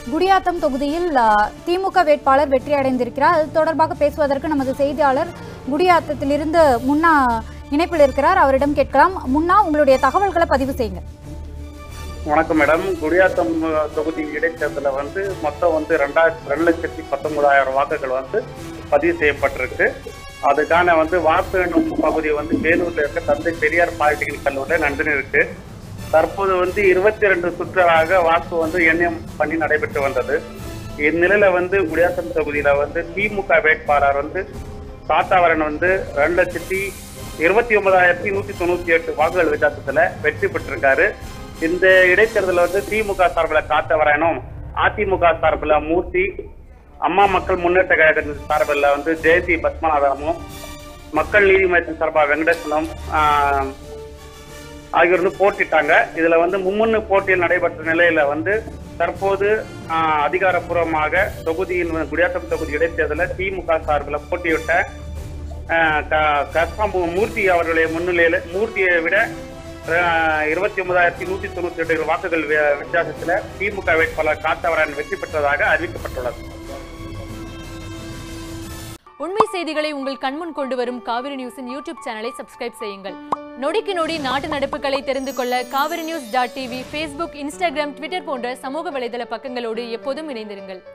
குடியாத்தம் தொகுதியில் ஆ, திமுக வேட்பாளர் வெற்றி அடைந்திருக்கிறார் அது தொடர்பாக பேசுவதற்கு நமது செய்தியாளர் குடியாத்தத்திலிருந்து முன்னா இணைப்பில் இருக்கிறார் அவரிடம் கேட்கலாம் முன்னா உங்களுடைய தகவல்களை பதிவு செய்யுங்க வணக்கம் மேடம் குடியாத்தம் அஹ், தொகுதி இடைத்தேர்தலில் வந்து மொத்தம் வந்து ரெண்டாயிரத்தி ரெண்டு லட்சத்தி பத்தொன்பதாயிரம் வாக்குகள் வந்து பதிவு செய்யப்பட்டிருக்கு அதுக்கான வந்து வாக்கு எண்ணும் பகுதி வந்து வேலூர்ல இருக்க தந்தை பெரியார் பாலிடெக்னிக் கல்லூரியில் நந்தினி இருக்கு தற்போது வந்து இருபத்தி ரெண்டு சுற்றாக வாக்கு வந்து எண்ணம் பண்ணி நடைபெற்று வந்தது இந்நிலையில வந்து குடியாத்தம் தொகுதியில வந்து திமுக வேட்பாளர் வந்து சாத்தாவரன் வந்து ரெண்டு லட்சத்தி இருபத்தி ஒன்பதாயிரத்தி நூத்தி தொண்ணூத்தி எட்டு வாக்குகள் வித்தியாசத்துல வெற்றி பெற்றிருக்காரு இந்த இடைத்தேர்தலில் வந்து திமுக சார்பில் காத்தவரனும் அதிமுக சார்பில் மூர்த்தி அம்மா மக்கள் முன்னேற்ற கழகத்தின் சார்பில் வந்து ஜெயந்தி பத்மநாதனமும் மக்கள் நீதி மையத்தின் சார்பாக வெங்கடேசனும் ஆஹ், ஆகியோர் வந்து போட்டிட்டாங்க இதுல வந்து மும்முன்னு போட்டியில் நடைபெற்ற நிலையில வந்து தற்போது ஆஹ், அதிகாரப்பூர்வமாக தொகுதியின் குடியாத்தம் தொகுதி இடைத்தேர்தலில் திமுக சார்பில் போட்டியிட்ட ஆஹ், க- கஸ்பாம்பு மூர்த்தி அவர்களுடைய முன்னிலையில மூர்த்தியை விட இருபத்தி ஒன்பதாயிரத்தி நூத்தி தொண்ணூத்தி எட்டு வாக்குகள் வி- வித்தியாசத்துல திமுக வேட்பாளர் காத்தவரன் வெற்றி பெற்றதாக அறிவிக்கப்பட்டுள்ளது உண்மை செய்திகளை உங்கள் கண்முன் கொண்டு வரும் காவிரி நியூஸின் யூடியூப் சேனலை சப்ஸ்கிரைப் செய்யுங்கள் நொடிக்கு நொடி நாட்டு நடப்புகளை தெரிந்து கொள்ள Kaveri news dot TV Facebook Instagram Twitter போன்ற சமூக வலைதள பக்கங்களோடு எப்போதும் இணைந்திருங்கள்